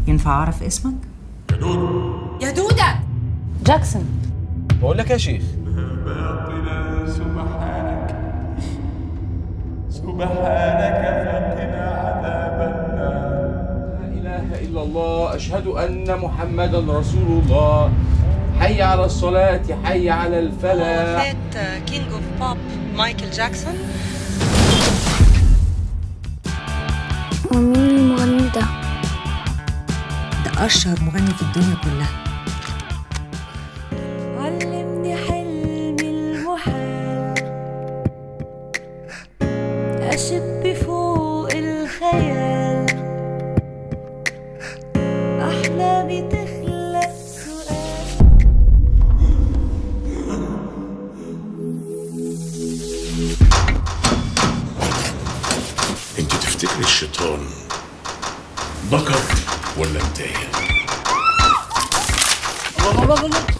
ينفع أعرف اسمك؟ يا دودة جاكسون بقول لك يا شيخ باطلا سبحانك سبحانك فقنا عذاب النار لا إله إلا الله أشهد أن محمدا رسول الله حي على الصلاة حي على الفلاح وفاة كينج اوف بوب مايكل جاكسون ومين المغني ده؟ ده أشهر مغني في الدنيا كلها علمني حلمي المحال أشب فوق الخيال أحلامي تخلق سؤال انت تفتكري الشيطان ذكر ولا انتهى الله الله الله